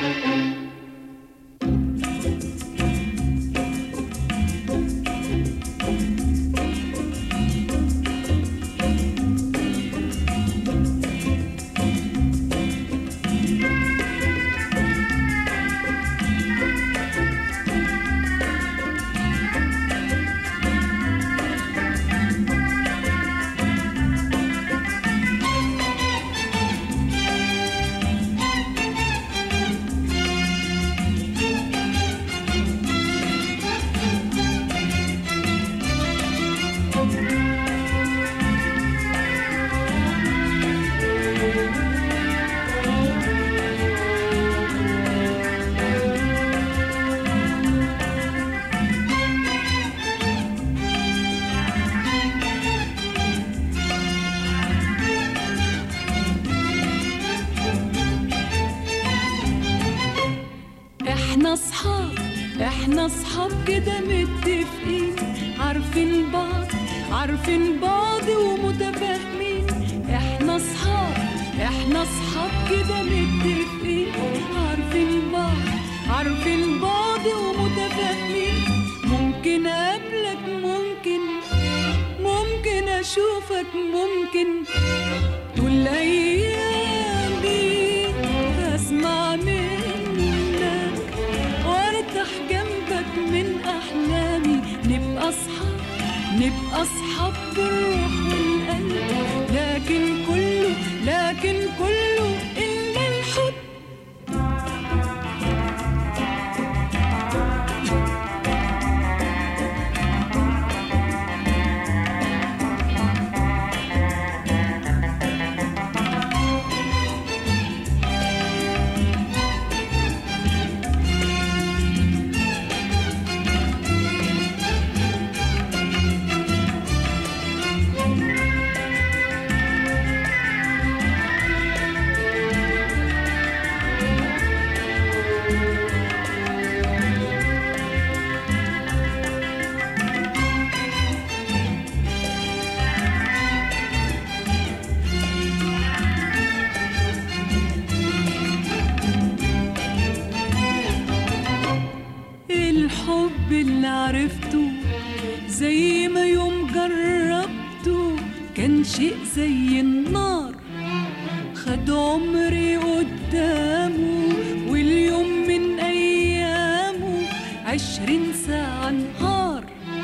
احنا اصحاب احنا اصحاب كده متفقين عارفين بعض عارفين بعض ومتفاهمين احنا اصحاب احنا اصحاب كده متفقين عارفين بعض عارفين بعض ومتفاهمين ممكن اقابلك ممكن ممكن اشوفك ممكن طول ايامي اسمع منك وارتاح جنبك من احلامي نبقى اصحاب نبقى اصحاب بالروح والقلب لكن كله لكن كله الا الحب الحب اللي عرفته زي ما يوم جربته كان شيء زي النار خد عمري قدامه واليوم من أيامه عشرين ساعة نهار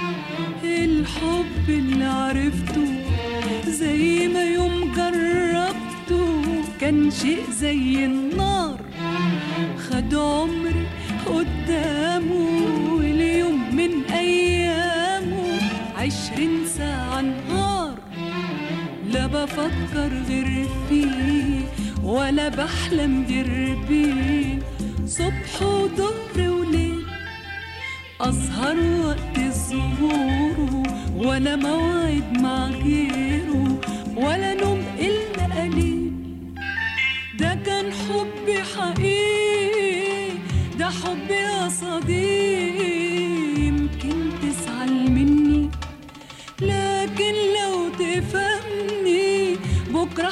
الحب اللي عرفته زي ما يوم جربته كان شيء زي النار خد عمري قدامه واليوم من أيامه عشرين ساعة نهار لا بفكر غير فيه ولا بحلم غير بيه صبح وظهر وليل أسهر وقت الظهور ولا موعد مع غيره ولا نوم إلا قليل ده كان حبي حقيقي ده حبي يا صديقي يمكن تزعل مني لكن لو تفهمني بكرة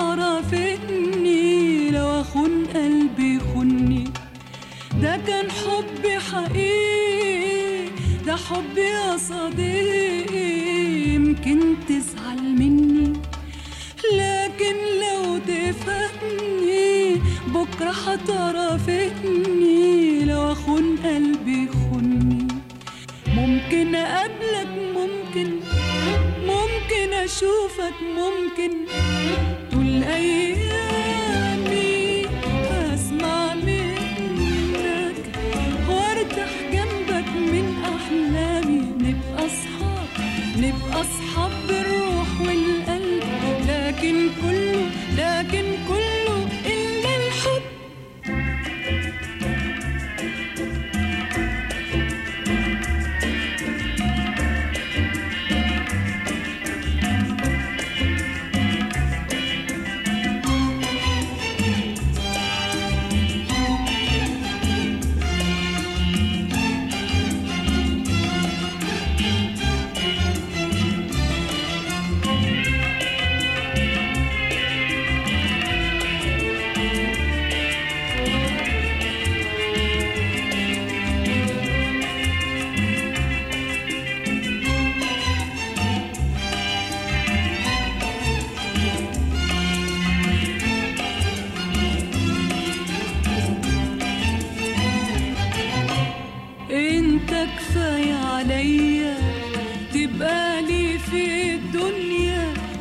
هتعرفني لو أخون قلبي خني ده كان حبي حقيقي ده حبي يا صديقي يمكن تزعل مني لكن لو تفهمني بكرة هتعرفني لو أخون قلبي خني ممكن أقابلك ممكن ممكن أشوفك ممكن طول أيامي أسمع منك وارتاح جنبك من أحلامي نبقى أصحاب نبقى أصحاب بالروح والقلب لكن كله لكن كله إلا الحب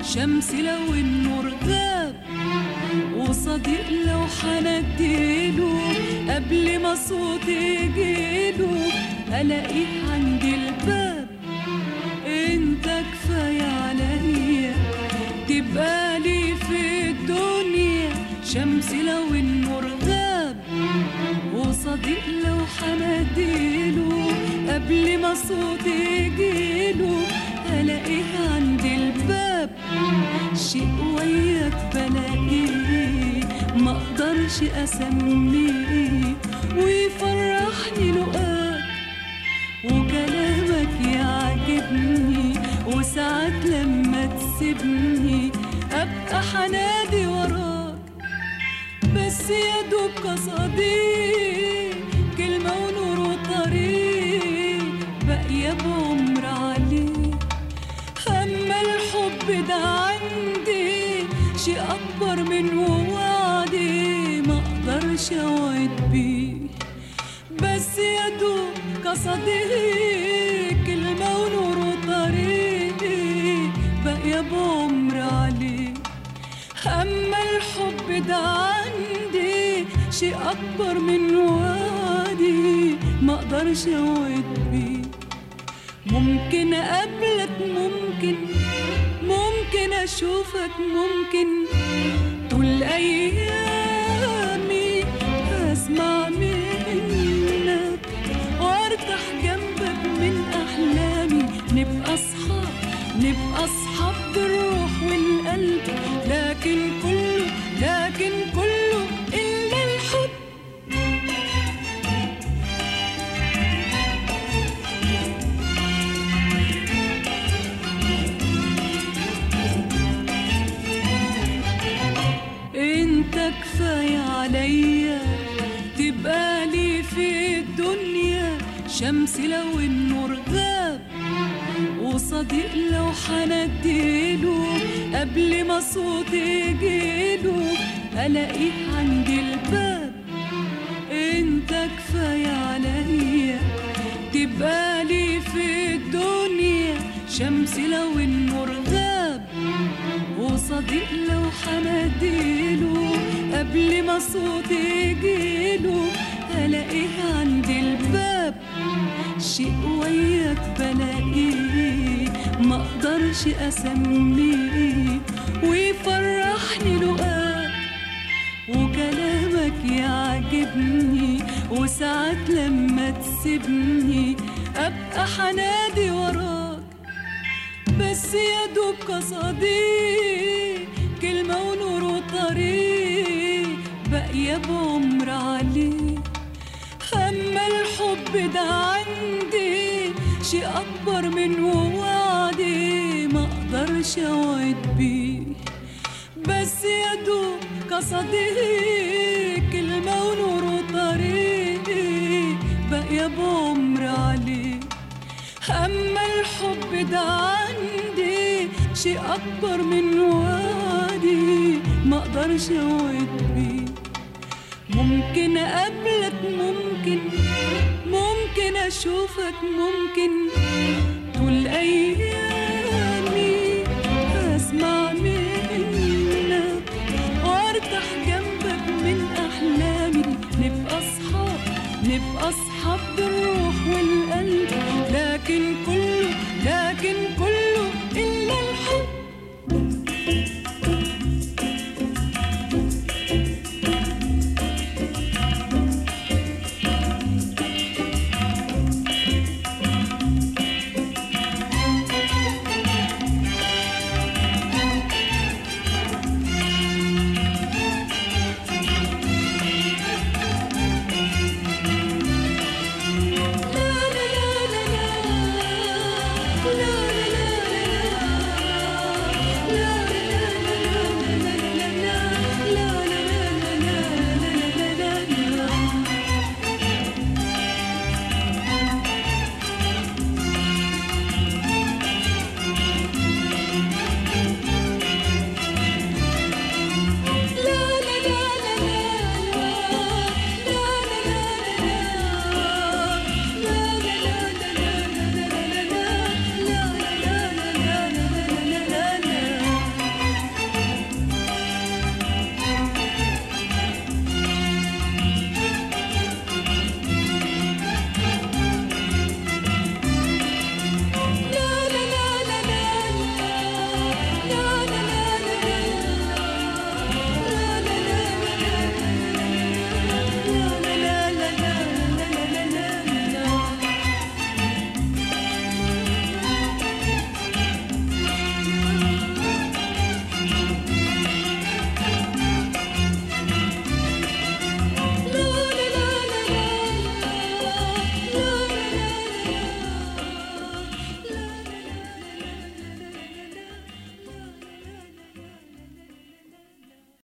شمس لو النور غاب وصديق لو حنديله قبل ما صوتي يجيله الاقيه عند الباب انت كفايه عليا تبقى لي في الدنيا شمس لو النور غاب وصديق لو حنديله قبل ما صوتي يجيله الاقيه عند الباب شيء وياك بلاقيه ما اقدرش اسميه ويفرحني لقاك وكلامك يعجبني وساعات لما تسيبني ابقى حنادي وراك بس يا دوب كصديق كلمة ونور وطريق باقية بعمر عليك أما الحب ده عندي شيء أكبر من وعدي ما أقدرش أوعد بيه بس يا دوب كصديق كلمة ونور وطريق باقية بعمر عليك أما الحب ده عندي شيء أكبر من وعدي ما أقدرش أوعد بيه ممكن أقابلك ممكن ممكن أشوفك ممكن طول أيامي أسمع منك وأرتاح جنبك من أحلامي نبقى أصحاب نبقى أصحاب بالروح والقلب لكن كله لكن كله إلا الحب انت كفاية عليا تبقى لي في الدنيا شمس لو النور غاب وصديق لو حنديله قبل ما صوتي يجيله الاقيه عند الباب انت كفاية عليا تبقى لي في الدنيا شمس لو النور غاب وصديق لو حنديله قبل ما صوتي يجيله الاقيه عند الباب شيء وياك بلاقيه ما اقدرش اسميه ويفرحني لقاك وكلامك يعجبني وساعات لما تسيبني ابقى حنادي وراك بس يا دوب كصديق كلمة ونور وطريق باقية بعمر عليك أما الحب ده عندي شيء أكبر من وعدي ما أقدرش أوعد بيه بس يا دوب كصديق كلمة ونور وطريق باقية بعمر عليك أما الحب ده عندي شيء أكبر من وعدي ما أقدرش أوعد بيه ممكن أقابلك ممكن ممكن أشوفك ممكن طول أيامي أسمع منك وأرتاح جنبك من أحلامي نبقى أصحاب نبقى أصحاب بالروح والقلب لكن كله لكن